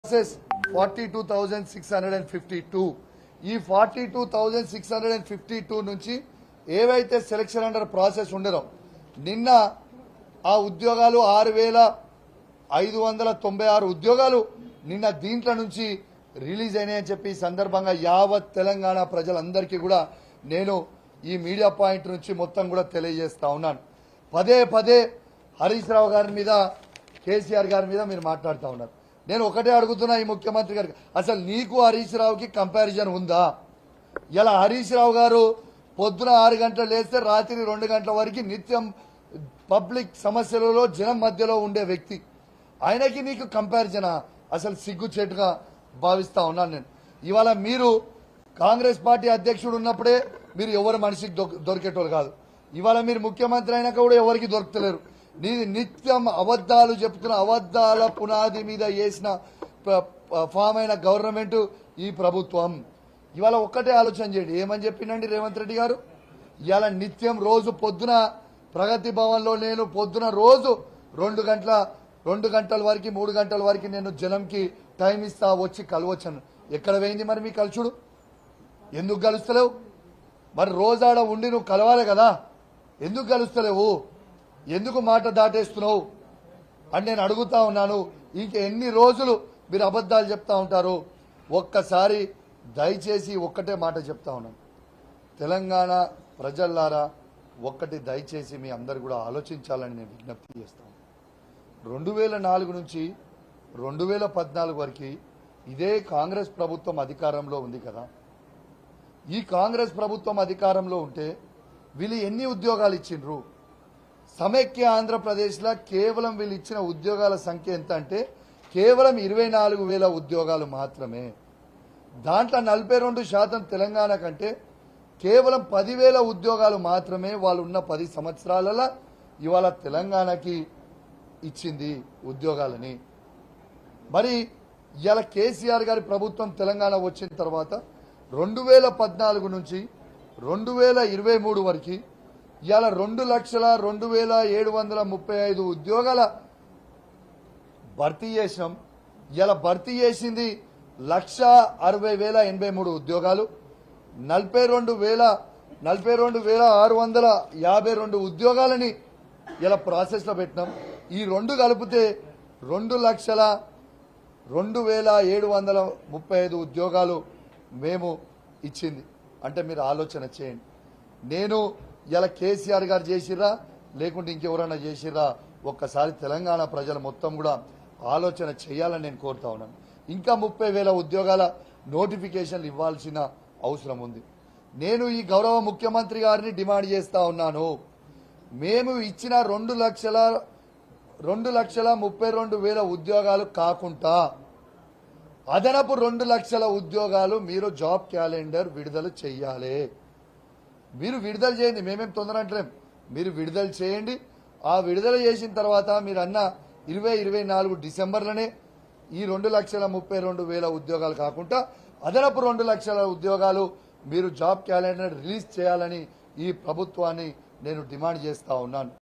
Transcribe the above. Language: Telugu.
versus forty two thousand six hundred and fifty two ఈ forty two thousand six hundred and fifty two నుంచి ఏవైతే సెలక్షన్ అండర్ ప్రాసెస్ ఉండరో నిన్న ఆ ఉద్యోగాలు ఆరు వేల ఐదు వందల తొంభై ఆరు ఉద్యోగాలు నిన్న దీంట్లో నుంచి రిలీజ్ అయినాయని చెప్పి ఈ సందర్భంగా యావత్ తెలంగాణ ప్రజలందరికీ కూడా నేను ఈ మీడియా పాయింట్ నుంచి మొత్తం కూడా తెలియజేస్తా ఉన్నాను పదే పదే హరీష్ రావు గారి మీద కేసీఆర్ గారి మీద మీరు మాట్లాడుతూ ఉన్నారు నేను ఒకటే అడుగుతున్నా ఈ ముఖ్యమంత్రి గారికి అసలు నీకు హరీష్ రావుకి కంపారిజన్ ఉందా ఇలా హరీష్ రావు గారు పొద్దున ఆరు గంటలు లేస్తే రాత్రి రెండు గంటల వరకు నిత్యం పబ్లిక్ సమస్యలలో జనం మధ్యలో ఉండే వ్యక్తి ఆయనకి నీకు కంపారిజనా అసలు సిగ్గు చెట్టుగా భావిస్తా ఉన్నాను నేను ఇవాళ మీరు కాంగ్రెస్ పార్టీ అధ్యక్షుడు ఉన్నప్పుడే మీరు ఎవరి మనిషికి దొ- దొరికేటోళ్ళు కాదు ఇవాళ మీరు ముఖ్యమంత్రి అయినాక కూడా ఎవరికి దొరుకుతలేరు నీది నిత్యం అబద్ధాలు చెప్తున్న అబద్ధాల పునాది మీద వేసిన ప- ప- ఫామ్ అయిన గవర్నమెంట్ ఈ ప్రభుత్వం ఇవాళ ఒక్కటే ఆలోచన చేయండి ఏమని చెప్పిండండి రేవంత్ రెడ్డి గారు ఇవాళ నిత్యం రోజు పొద్దున ప్రగతి భవన్లో నేను పొద్దున రోజు రెండు గంటల రెండు గంటల వరకు మూడు గంటల వరకు నేను జనంకి టైం ఇస్తా వచ్చి కలవచ్చాను ఎక్కడ పోయింది మరి మీ కలుచుడు ఎందుకు కలుస్తలేవు మరి రోజాడ ఉండి నువ్వు కలవాలి కదా ఎందుకు కలుస్తలేవు ఎందుకు మాట దాటేస్తున్నావు అని నేను అడుగుతా ఉన్నాను ఇంక ఎన్ని రోజులు మీరు అబద్ధాలు చెప్తా ఉంటారు ఒక్కసారి దయచేసి ఒక్కటే మాట చెప్తా ఉన్నాను తెలంగాణ ప్రజల్లారా ఒక్కటి దయచేసి మీ అందరు కూడా ఆలోచించాలని నేను విజ్ఞప్తి చేస్తాను రెండు వేల నాలుగు నుంచి రెండు వేల పద్నాలుగు వరకు ఇదే కాంగ్రెస్ ప్రభుత్వం అధికారంలో ఉంది కదా ఈ కాంగ్రెస్ ప్రభుత్వం అధికారంలో ఉంటే వీళ్ళు ఎన్ని ఉద్యోగాలు ఇచ్చిండ్రు సమైక్య ఆంధ్రప్రదేశ్లో కేవలం వీళ్ళు ఇచ్చిన ఉద్యోగాల సంఖ్య ఎంత అంటే కేవలం ఇరవై నాలుగు వేల ఉద్యోగాలు మాత్రమే దాంట్లో నలభై రెండు శాతం తెలంగాణ కంటే కేవలం పదివేల ఉద్యోగాలు మాత్రమే వాళ్ళు ఉన్న పది సంవత్సరాలలో ఇవాళ తెలంగాణకి ఇచ్చింది ఉద్యోగాలని మరి ఇవాళ కేసీఆర్ గారి ప్రభుత్వం తెలంగాణ వచ్చిన తర్వాత రెండు వేల పద్నాలుగు నుంచి రెండు వేల ఇరవై మూడు వరకు ఇవాళ రెండు లక్షల రెండు వేల ఏడు వందల ముప్పై ఐదు ఉద్యోగాల భర్తీ చేసినాం ఇలా భర్తీ చేసింది లక్ష అరవై వేల ఎనభై మూడు ఉద్యోగాలు నలభై రెండు వేల నలభై రెండు వేల ఆరు వందల యాభై రెండు ఉద్యోగాలని ఇలా ప్రాసెస్లో పెట్టినాం ఈ రెండు కలిపితే రెండు లక్షల రెండు వేల ఏడు వందల ముప్పై ఐదు ఉద్యోగాలు మేము ఇచ్చింది అంటే మీరు ఆలోచన చేయండి నేను ఇలా కేసీఆర్ గారు చేసిర్రా లేకుంటే ఇంకెవరైనా చేసిర్రా ఒక్కసారి తెలంగాణ ప్రజలు మొత్తం కూడా ఆలోచన చేయాలని నేను కోరుతా ఉన్నాను ఇంకా ముప్పై వేల ఉద్యోగాల నోటిఫికేషన్లు ఇవ్వాల్సిన అవసరం ఉంది నేను ఈ గౌరవ ముఖ్యమంత్రి గారిని డిమాండ్ చేస్తా ఉన్నాను మేము ఇచ్చిన రెండు లక్షల రెండు లక్షల ముప్పై రెండు వేల ఉద్యోగాలు కాకుండా అదనపు రెండు లక్షల ఉద్యోగాలు మీరు జాబ్ క్యాలెండర్ విడుదల చెయ్యాలి మీరు విడుదల చేయండి మేమేం తొందర అంటలేం మీరు విడుదల చేయండి ఆ విడుదల చేసిన తర్వాత మీరు అన్న ఇరవై ఇరవై నాలుగు డిసెంబర్లోనే ఈ రెండు లక్షల ముప్పై రెండు వేల ఉద్యోగాలు కాకుండా అదనపు రెండు లక్షల ఉద్యోగాలు మీరు జాబ్ క్యాలెండర్ రిలీజ్ చేయాలని ఈ ప్రభుత్వాన్ని నేను డిమాండ్ చేస్తా ఉన్నాను